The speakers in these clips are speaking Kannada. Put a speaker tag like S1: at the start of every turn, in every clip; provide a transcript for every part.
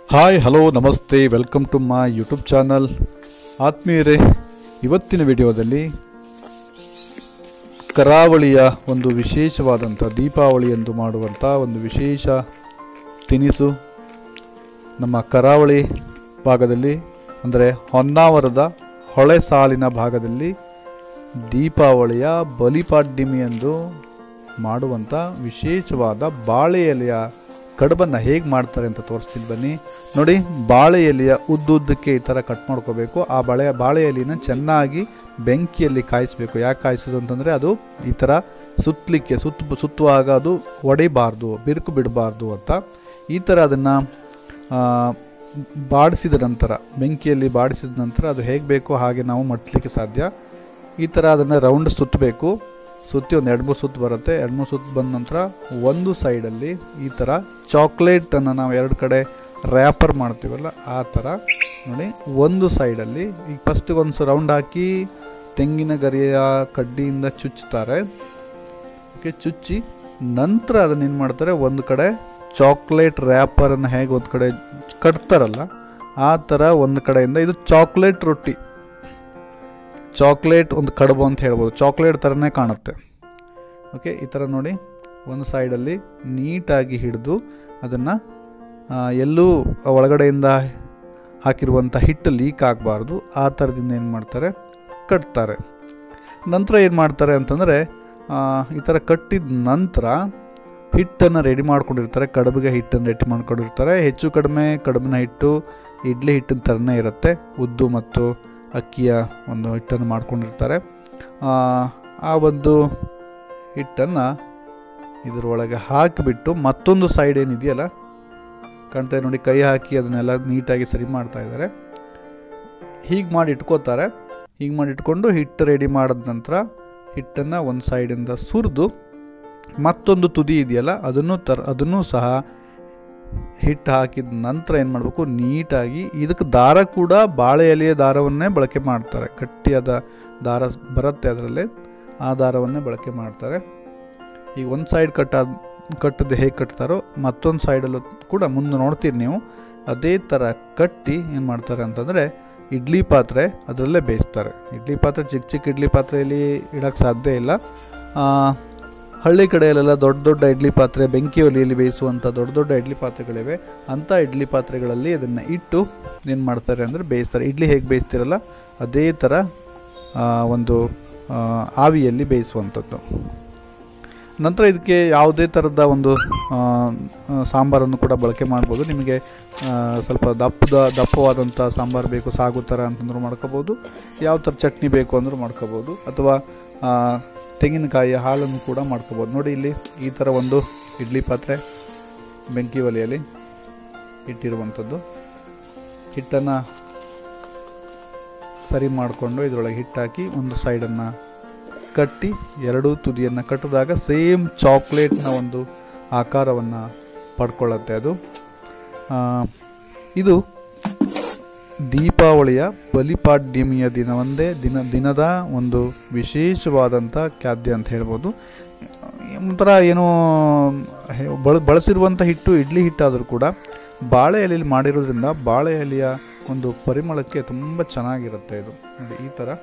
S1: hi hello namaste welcome to my YouTube channel ಆತ್ಮೀಯರೇ ಇವತ್ತಿನ ವಿಡಿಯೋದಲ್ಲಿ ಕರಾವಳಿಯ ಒಂದು ವಿಶೇಷವಾದಂಥ ದೀಪಾವಳಿ ಎಂದು ಮಾಡುವಂಥ ಒಂದು ವಿಶೇಷ ತಿನಿಸು ನಮ್ಮ ಕರಾವಳಿ ಭಾಗದಲ್ಲಿ ಅಂದರೆ ಹೊನ್ನಾವರದ ಹೊಳೆ ಸಾಲಿನ ಭಾಗದಲ್ಲಿ ದೀಪಾವಳಿಯ ಬಲಿಪಾಡ್ಯಮಿಯಂದು ಮಾಡುವಂಥ ವಿಶೇಷವಾದ ಬಾಳೆ ಎಲೆಯ ಕಡುಬನ್ನು ಹೇಗೆ ಮಾಡ್ತಾರೆ ಅಂತ ತೋರಿಸ್ತೀನಿ ಬನ್ನಿ ನೋಡಿ ಬಾಳೆ ಎಲೆಯ ಉದ್ದುದ್ದಕ್ಕೆ ಈ ಥರ ಕಟ್ ಮಾಡ್ಕೋಬೇಕು ಆ ಬಾಳೆ ಬಾಳೆ ಎಲೆನ ಚೆನ್ನಾಗಿ ಬೆಂಕಿಯಲ್ಲಿ ಕಾಯಿಸಬೇಕು ಯಾಕೆ ಕಾಯಿಸೋದು ಅಂತಂದರೆ ಅದು ಈ ಥರ ಸುತ್ತಲಿಕ್ಕೆ ಸುತ್ತ ಸುತ್ತುವಾಗ ಅದು ಒಡೆಯಬಾರ್ದು ಬಿರುಕು ಬಿಡಬಾರ್ದು ಅಂತ ಈ ಥರ ಅದನ್ನು ಬಾಡಿಸಿದ ನಂತರ ಬೆಂಕಿಯಲ್ಲಿ ಬಾಡಿಸಿದ ನಂತರ ಅದು ಹೇಗೆ ಬೇಕೋ ಹಾಗೆ ನಾವು ಮಟ್ಲಿಕ್ಕೆ ಸಾಧ್ಯ ಈ ಥರ ಅದನ್ನು ರೌಂಡ್ ಸುತ್ತಬೇಕು ಸುತ್ತಿ ಒಂದು ಎರಡು ಮೂರು ಸುತ್ತು ಬರುತ್ತೆ ಎರಡು ಮೂರು ಸುತ್ತು ಬಂದ ನಂತರ ಒಂದು ಸೈಡಲ್ಲಿ ಈ ಥರ ಚಾಕ್ಲೇಟನ್ನು ನಾವು ಎರಡು ಕಡೆ ರ್ಯಾಪರ್ ಮಾಡ್ತೀವಲ್ಲ ಆ ಥರ ನೋಡಿ ಒಂದು ಸೈಡಲ್ಲಿ ಈಗ ಫಸ್ಟಿಗೆ ಒಂದು ರೌಂಡ್ ಹಾಕಿ ತೆಂಗಿನ ಗರಿಯ ಕಡ್ಡಿಯಿಂದ ಚುಚ್ಚುತ್ತಾರೆ ಓಕೆ ಚುಚ್ಚಿ ನಂತರ ಅದನ್ನ ಏನು ಮಾಡ್ತಾರೆ ಒಂದು ಕಡೆ ಚಾಕ್ಲೇಟ್ ರ್ಯಾಪರನ್ನು ಹೇಗೆ ಒಂದು ಕಡೆ ಕಟ್ತಾರಲ್ಲ ಆ ಥರ ಒಂದು ಕಡೆಯಿಂದ ಇದು ಚಾಕ್ಲೇಟ್ ರೊಟ್ಟಿ ಚಾಕ್ಲೇಟ್ ಒಂದು ಕಡುಬು ಅಂತ ಹೇಳ್ಬೋದು ಚಾಕ್ಲೇಟ್ ಥರನೇ ಕಾಣುತ್ತೆ ಓಕೆ ಈ ಥರ ನೋಡಿ ಒಂದು ಸೈಡಲ್ಲಿ ನೀಟಾಗಿ ಹಿಡಿದು ಅದನ್ನು ಎಲ್ಲೂ ಒಳಗಡೆಯಿಂದ ಹಾಕಿರುವಂಥ ಹಿಟ್ಟು ಲೀಕ್ ಆಗಬಾರ್ದು ಆ ಥರದಿಂದ ಏನು ಮಾಡ್ತಾರೆ ಕಟ್ತಾರೆ ನಂತರ ಏನು ಮಾಡ್ತಾರೆ ಅಂತಂದರೆ ಈ ಥರ ಕಟ್ಟಿದ ನಂತರ ಹಿಟ್ಟನ್ನು ರೆಡಿ ಮಾಡ್ಕೊಂಡಿರ್ತಾರೆ ಕಡುಬಿಗೆ ಹಿಟ್ಟನ್ನು ರೆಡಿ ಮಾಡ್ಕೊಂಡಿರ್ತಾರೆ ಹೆಚ್ಚು ಕಡಿಮೆ ಕಡುಬಿನ ಹಿಟ್ಟು ಇಡ್ಲಿ ಹಿಟ್ಟಿನ ಥರನೇ ಇರುತ್ತೆ ಉದ್ದು ಮತ್ತು ಅಕ್ಕಿಯ ಒಂದು ಹಿಟ್ಟನ್ನು ಮಾಡ್ಕೊಂಡಿರ್ತಾರೆ ಆ ಒಂದು ಹಿಟ್ಟನ್ನು ಇದರೊಳಗೆ ಹಾಕಿಬಿಟ್ಟು ಮತ್ತೊಂದು ಸೈಡ್ ಏನಿದೆಯಲ್ಲ ಕಾಣ್ತಾ ನೋಡಿ ಕೈ ಹಾಕಿ ಅದನ್ನೆಲ್ಲ ನೀಟಾಗಿ ಸರಿ ಮಾಡ್ತಾ ಇದ್ದಾರೆ ಹೀಗೆ ಮಾಡಿ ಇಟ್ಕೋತಾರೆ ಹೀಗೆ ಮಾಡಿ ಇಟ್ಕೊಂಡು ಹಿಟ್ಟು ರೆಡಿ ಮಾಡಿದ ನಂತರ ಹಿಟ್ಟನ್ನು ಒಂದು ಸೈಡಿಂದ ಸುರಿದು ಮತ್ತೊಂದು ತುದಿ ಇದೆಯಲ್ಲ ಅದನ್ನು ತರ ಅದನ್ನು ಸಹ ಹಿಟ್ಟು ಹಾಕಿದ ನಂತರ ಏನು ಮಾಡಬೇಕು ನೀಟಾಗಿ ಇದಕ್ಕೆ ದಾರ ಕೂಡ ಬಾಳೆ ಎಲೆಯ ದಾರವನ್ನೇ ಬಳಕೆ ಮಾಡ್ತಾರೆ ಗಟ್ಟಿಯಾದ ದಾರ ಬರುತ್ತೆ ಅದರಲ್ಲಿ ಆ ದಾರವನ್ನೇ ಬಳಕೆ ಮಾಡ್ತಾರೆ ಈಗ ಒಂದು ಸೈಡ್ ಕಟ್ಟಾದ ಕಟ್ಟದೆ ಹೇಗೆ ಕಟ್ತಾರೋ ಮತ್ತೊಂದು ಸೈಡಲ್ಲೂ ಕೂಡ ಮುಂದೆ ನೋಡ್ತೀರಿ ನೀವು ಅದೇ ಥರ ಕಟ್ಟಿ ಏನು ಮಾಡ್ತಾರೆ ಅಂತಂದರೆ ಇಡ್ಲಿ ಪಾತ್ರೆ ಅದರಲ್ಲೇ ಬೇಯಿಸ್ತಾರೆ ಇಡ್ಲಿ ಪಾತ್ರೆ ಚಿಕ್ಕ ಚಿಕ್ಕ ಇಡ್ಲಿ ಪಾತ್ರೆಯಲ್ಲಿ ಇಡೋಕ್ಕೆ ಸಾಧ್ಯ ಇಲ್ಲ ಹಳ್ಳಿ ಕಡೆಯಲ್ಲೆಲ್ಲ ದೊಡ್ಡ ದೊಡ್ಡ ಇಡ್ಲಿ ಪಾತ್ರೆ ಬೆಂಕಿ ಒಲೆಯಲ್ಲಿ ಬೇಯಿಸುವಂಥ ದೊಡ್ಡ ದೊಡ್ಡ ಇಡ್ಲಿ ಪಾತ್ರೆಗಳಿವೆ ಅಂಥ ಇಡ್ಲಿ ಪಾತ್ರೆಗಳಲ್ಲಿ ಅದನ್ನು ಇಟ್ಟು ಏನು ಮಾಡ್ತಾರೆ ಅಂದರೆ ಬೇಯಿಸ್ತಾರೆ ಇಡ್ಲಿ ಹೇಗೆ ಬೇಯಿಸ್ತಿರಲ್ಲ ಅದೇ ಥರ ಒಂದು ಆವಿಯಲ್ಲಿ ಬೇಯಿಸುವಂಥದ್ದು ನಂತರ ಇದಕ್ಕೆ ಯಾವುದೇ ಥರದ ಒಂದು ಸಾಂಬಾರನ್ನು ಕೂಡ ಬಳಕೆ ಮಾಡ್ಬೋದು ನಿಮಗೆ ಸ್ವಲ್ಪ ದಪ್ಪದ ದಪ್ಪವಾದಂಥ ಸಾಂಬಾರು ಬೇಕು ಸಾಗು ಥರ ಅಂತಂದ್ರೂ ಮಾಡ್ಕೋಬೋದು ಯಾವ ಥರ ಚಟ್ನಿ ಬೇಕು ಅಂದರೂ ಮಾಡ್ಕೋಬೋದು ಅಥವಾ ತೆಂಗಿನಕಾಯಿ ಹಾಲನ್ನು ಕೂಡ ಮಾಡ್ಕೋಬೋದು ನೋಡಿ ಇಲ್ಲಿ ಈ ಥರ ಒಂದು ಇಡ್ಲಿ ಪಾತ್ರೆ ಬೆಂಕಿ ಒಲೆಯಲ್ಲಿ ಇಟ್ಟಿರುವಂಥದ್ದು ಹಿಟ್ಟನ್ನು ಸರಿ ಮಾಡಿಕೊಂಡು ಇದರೊಳಗೆ ಹಿಟ್ಟಾಕಿ ಒಂದು ಸೈಡನ್ನು ಕಟ್ಟಿ ಎರಡೂ ತುದಿಯನ್ನು ಕಟ್ಟಿದಾಗ ಸೇಮ್ ಚಾಕ್ಲೇಟ್ನ ಒಂದು ಆಕಾರವನ್ನು ಪಡ್ಕೊಳ್ಳುತ್ತೆ ಅದು ಇದು ದೀಪಾವಳಿಯ ಬಲಿಪಾಡ್ಯಮಿಯ ದಿನವೊಂದೇ ದಿನ ದಿನದ ಒಂದು ವಿಶೇಷವಾದಂಥ ಖಾದ್ಯ ಅಂತ ಹೇಳ್ಬೋದು ಒಂಥರ ಏನೋ ಬಳ ಬಳಸಿರುವಂಥ ಹಿಟ್ಟು ಇಡ್ಲಿ ಹಿಟ್ಟಾದರೂ ಕೂಡ ಬಾಳೆ ಎಲೆಯಲ್ಲಿ ಮಾಡಿರೋದ್ರಿಂದ ಬಾಳೆ ಎಲೆಯ ಒಂದು ಪರಿಮಳಕ್ಕೆ ತುಂಬ ಚೆನ್ನಾಗಿರುತ್ತೆ ಇದು ನೋಡಿ ಈ ಥರ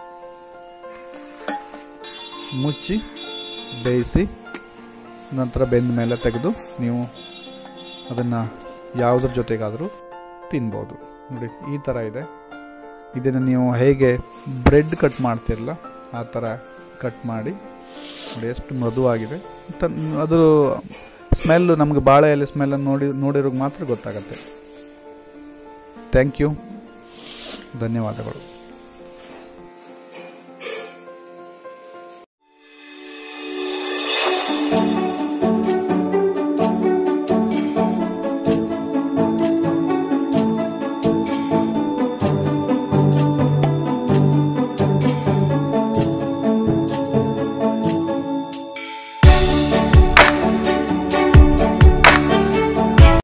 S1: ಮುಚ್ಚಿ ಬೇಯಿಸಿ ನಂತರ ಬೆಂದ ಮೇಲೆ ತೆಗೆದು ನೀವು ಅದನ್ನು ಯಾವುದ್ರ ಜೊತೆಗಾದರೂ ತಿನ್ಬೋದು ನೋಡಿ ಈ ಥರ ಇದೆ ಇದನ್ನು ನೀವು ಹೇಗೆ ಬ್ರೆಡ್ ಕಟ್ ಮಾಡ್ತಿರಲ್ಲ ಆ ಥರ ಕಟ್ ಮಾಡಿ ನೋಡಿ ಎಷ್ಟು ಮೃದುವಾಗಿದೆ ಅದು ಸ್ಮೆಲ್ಲು ನಮಗೆ ಬಾಳೆ ಎಲೆ ಸ್ಮೆಲ್ಲನ್ನು ನೋಡಿ ನೋಡಿರೋಕೆ ಮಾತ್ರ ಗೊತ್ತಾಗತ್ತೆ ಥ್ಯಾಂಕ್ ಯು ಧನ್ಯವಾದಗಳು